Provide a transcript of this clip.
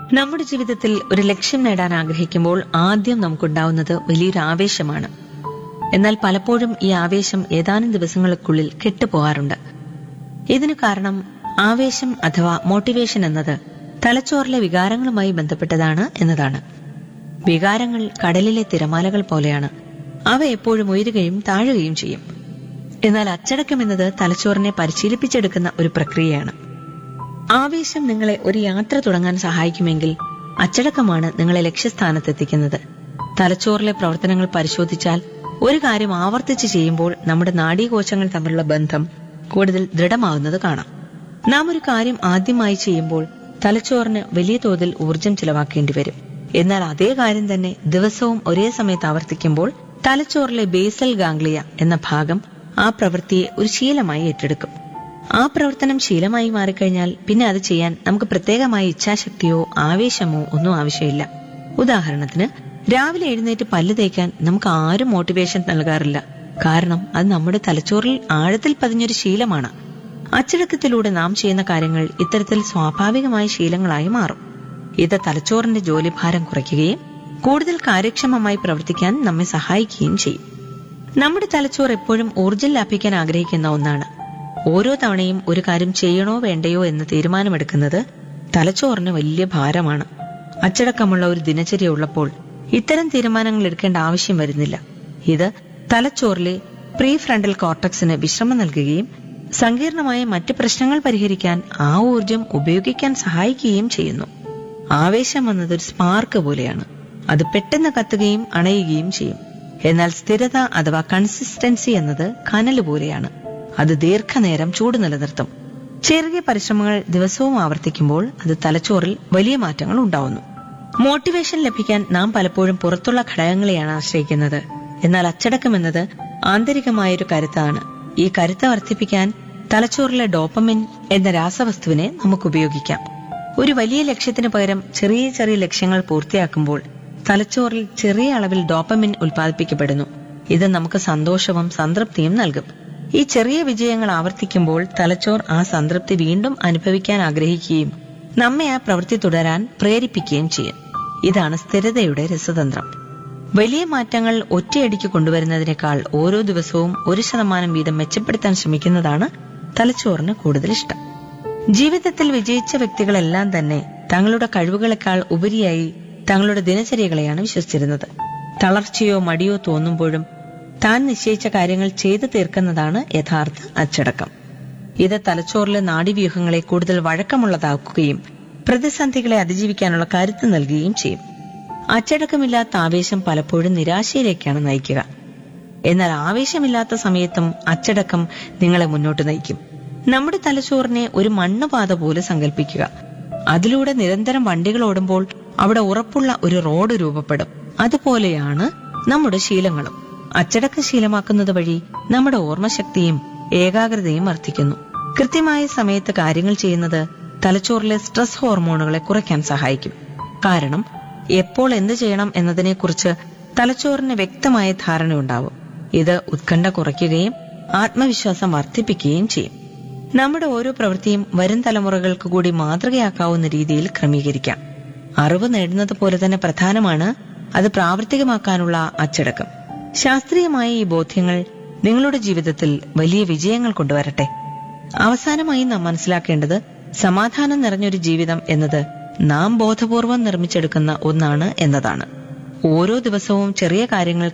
നമ്മുടെ ജീവിതത്തിൽ ഒരു ലക്ഷ്യം നേടാൻ ആഗ്രഹിക്കുമ്പോൾ ആദ്യം നമുക്കുണ്ടാവുന്നത് വലിയൊരു ആവേശമാണ് എന്നാൽ പലപ്പോഴും ഈ ആവേശം ഏതാനും ദിവസങ്ങൾക്കുള്ളിൽ കെട്ടുപോകാറുണ്ട് ഇതിനു കാരണം ആവേശം അഥവാ മോട്ടിവേഷൻ എന്നത് തലച്ചോറിലെ വികാരങ്ങളുമായി ബന്ധപ്പെട്ടതാണ് എന്നതാണ് വികാരങ്ങൾ കടലിലെ തിരമാലകൾ പോലെയാണ് അവ എപ്പോഴും ഉയരുകയും താഴുകയും ചെയ്യും എന്നാൽ അച്ചടക്കം എന്നത് തലച്ചോറിനെ പരിശീലിപ്പിച്ചെടുക്കുന്ന ഒരു പ്രക്രിയയാണ് ആവേശം നിങ്ങളെ ഒരു യാത്ര തുടങ്ങാൻ സഹായിക്കുമെങ്കിൽ അച്ചടക്കമാണ് നിങ്ങളെ ലക്ഷ്യസ്ഥാനത്തെത്തിക്കുന്നത് തലച്ചോറിലെ പ്രവർത്തനങ്ങൾ പരിശോധിച്ചാൽ ഒരു കാര്യം ആവർത്തിച്ച് ചെയ്യുമ്പോൾ നമ്മുടെ നാഡീകോശങ്ങൾ തമ്മിലുള്ള ബന്ധം കൂടുതൽ ദൃഢമാകുന്നത് കാണാം നാം ഒരു കാര്യം ആദ്യമായി ചെയ്യുമ്പോൾ തലച്ചോറിന് വലിയ തോതിൽ ഊർജം ചിലവാക്കേണ്ടി വരും എന്നാൽ അതേ കാര്യം തന്നെ ദിവസവും ഒരേ സമയത്ത് ആവർത്തിക്കുമ്പോൾ തലച്ചോറിലെ ബേസൽ ഗാംഗ്ലിയ എന്ന ഭാഗം ആ പ്രവൃത്തിയെ ഒരു ശീലമായി ഏറ്റെടുക്കും ആ പ്രവർത്തനം ശീലമായി മാറിക്കഴിഞ്ഞാൽ പിന്നെ അത് ചെയ്യാൻ നമുക്ക് പ്രത്യേകമായ ഇച്ഛാശക്തിയോ ആവേശമോ ഒന്നും ആവശ്യമില്ല ഉദാഹരണത്തിന് രാവിലെ എഴുന്നേറ്റ് പല്ല് തേക്കാൻ നമുക്ക് ആരും മോട്ടിവേഷൻ നൽകാറില്ല കാരണം അത് നമ്മുടെ തലച്ചോറിൽ ആഴത്തിൽ പതിഞ്ഞൊരു ശീലമാണ് അച്ചടക്കത്തിലൂടെ നാം ചെയ്യുന്ന കാര്യങ്ങൾ ഇത്തരത്തിൽ സ്വാഭാവികമായ ശീലങ്ങളായി മാറും ഇത് തലച്ചോറിന്റെ ജോലിഭാരം കുറയ്ക്കുകയും കൂടുതൽ കാര്യക്ഷമമായി പ്രവർത്തിക്കാൻ നമ്മെ സഹായിക്കുകയും ചെയ്യും നമ്മുടെ തലച്ചോർ എപ്പോഴും ഊർജ്ജം ലാഭിക്കാൻ ആഗ്രഹിക്കുന്ന ഒന്നാണ് ഓരോ തവണയും ഒരു കാര്യം ചെയ്യണോ വേണ്ടയോ എന്ന് തീരുമാനമെടുക്കുന്നത് തലച്ചോറിന് വലിയ ഭാരമാണ് അച്ചടക്കമുള്ള ഒരു ദിനചര്യ ഉള്ളപ്പോൾ ഇത്തരം തീരുമാനങ്ങൾ എടുക്കേണ്ട ആവശ്യം വരുന്നില്ല ഇത് തലച്ചോറിലെ പ്രീ ഫ്രണ്ടൽ കോർട്ടക്സിന് വിശ്രമം നൽകുകയും സങ്കീർണമായ മറ്റ് പ്രശ്നങ്ങൾ പരിഹരിക്കാൻ ആ ഊർജം ഉപയോഗിക്കാൻ സഹായിക്കുകയും ചെയ്യുന്നു ആവേശം എന്നതൊരു സ്പാർക്ക് പോലെയാണ് അത് പെട്ടെന്ന് കത്തുകയും അണയുകയും ചെയ്യും എന്നാൽ സ്ഥിരത അഥവാ കൺസിസ്റ്റൻസി എന്നത് കനല് പോലെയാണ് അത് ദീർഘനേരം ചൂട് നിലനിർത്തും ചെറിയ പരിശ്രമങ്ങൾ ദിവസവും ആവർത്തിക്കുമ്പോൾ അത് തലച്ചോറിൽ വലിയ മാറ്റങ്ങൾ ഉണ്ടാവുന്നു മോട്ടിവേഷൻ ലഭിക്കാൻ നാം പലപ്പോഴും പുറത്തുള്ള ഘടകങ്ങളെയാണ് ആശ്രയിക്കുന്നത് എന്നാൽ അച്ചടക്കം എന്നത് ആന്തരികമായൊരു കരുത്താണ് ഈ കരുത്ത് വർദ്ധിപ്പിക്കാൻ തലച്ചോറിലെ ഡോപ്പമിൻ എന്ന രാസവസ്തുവിനെ നമുക്ക് ഉപയോഗിക്കാം ഒരു വലിയ ലക്ഷ്യത്തിന് പകരം ചെറിയ ചെറിയ ലക്ഷ്യങ്ങൾ പൂർത്തിയാക്കുമ്പോൾ തലച്ചോറിൽ ചെറിയ അളവിൽ ഡോപ്പമിൻ ഉൽപ്പാദിപ്പിക്കപ്പെടുന്നു ഇത് നമുക്ക് സന്തോഷവും സംതൃപ്തിയും നൽകും ഈ ചെറിയ വിജയങ്ങൾ ആവർത്തിക്കുമ്പോൾ തലച്ചോർ ആ സംതൃപ്തി വീണ്ടും അനുഭവിക്കാൻ ആഗ്രഹിക്കുകയും നമ്മെ ആ പ്രവൃത്തി തുടരാൻ പ്രേരിപ്പിക്കുകയും ചെയ്യും ഇതാണ് സ്ഥിരതയുടെ രസതന്ത്രം വലിയ മാറ്റങ്ങൾ ഒറ്റയടിക്ക് കൊണ്ടുവരുന്നതിനേക്കാൾ ഓരോ ദിവസവും ഒരു ശതമാനം വീതം മെച്ചപ്പെടുത്താൻ ശ്രമിക്കുന്നതാണ് തലച്ചോറിന് കൂടുതൽ ഇഷ്ടം ജീവിതത്തിൽ വിജയിച്ച വ്യക്തികളെല്ലാം തന്നെ തങ്ങളുടെ കഴിവുകളെക്കാൾ ഉപരിയായി തങ്ങളുടെ ദിനചര്യകളെയാണ് വിശ്വസിച്ചിരുന്നത് തളർച്ചയോ മടിയോ തോന്നുമ്പോഴും താൻ നിശ്ചയിച്ച കാര്യങ്ങൾ ചെയ്തു തീർക്കുന്നതാണ് യഥാർത്ഥ അച്ചടക്കം ഇത് തലച്ചോറിലെ നാഡീവ്യൂഹങ്ങളെ കൂടുതൽ വഴക്കമുള്ളതാക്കുകയും പ്രതിസന്ധികളെ അതിജീവിക്കാനുള്ള കരുത്ത് നൽകുകയും ചെയ്യും അച്ചടക്കമില്ലാത്ത ആവേശം പലപ്പോഴും നിരാശയിലേക്കാണ് നയിക്കുക എന്നാൽ ആവേശമില്ലാത്ത സമയത്തും അച്ചടക്കം നിങ്ങളെ മുന്നോട്ട് നയിക്കും നമ്മുടെ തലച്ചോറിനെ ഒരു മണ്ണുപാത പോലെ സങ്കല്പിക്കുക അതിലൂടെ നിരന്തരം വണ്ടികൾ ഓടുമ്പോൾ അവിടെ ഉറപ്പുള്ള ഒരു റോഡ് രൂപപ്പെടും അതുപോലെയാണ് നമ്മുടെ ശീലങ്ങളും അച്ചടക്ക ശീലമാക്കുന്നത് വഴി നമ്മുടെ ഓർമ്മശക്തിയും ഏകാഗ്രതയും വർദ്ധിക്കുന്നു കൃത്യമായ സമയത്ത് കാര്യങ്ങൾ ചെയ്യുന്നത് തലച്ചോറിലെ സ്ട്രെസ് ഹോർമോണുകളെ കുറയ്ക്കാൻ സഹായിക്കും കാരണം എപ്പോൾ എന്ത് ചെയ്യണം എന്നതിനെക്കുറിച്ച് തലച്ചോറിന് വ്യക്തമായ ധാരണയുണ്ടാവും ഇത് ഉത്കണ്ഠ കുറയ്ക്കുകയും ആത്മവിശ്വാസം വർദ്ധിപ്പിക്കുകയും ചെയ്യും നമ്മുടെ ഓരോ പ്രവൃത്തിയും വരും തലമുറകൾക്ക് കൂടി മാതൃകയാക്കാവുന്ന രീതിയിൽ ക്രമീകരിക്കാം അറിവ് നേടുന്നത് പോലെ തന്നെ പ്രധാനമാണ് അത് പ്രാവർത്തികമാക്കാനുള്ള അച്ചടക്കം ശാസ്ത്രീയമായ ഈ ബോധ്യങ്ങൾ നിങ്ങളുടെ ജീവിതത്തിൽ വലിയ വിജയങ്ങൾ കൊണ്ടുവരട്ടെ അവസാനമായി നാം മനസ്സിലാക്കേണ്ടത് സമാധാനം നിറഞ്ഞൊരു ജീവിതം എന്നത് നാം ബോധപൂർവം നിർമ്മിച്ചെടുക്കുന്ന ഒന്നാണ് എന്നതാണ് ഓരോ ദിവസവും ചെറിയ കാര്യങ്ങൾ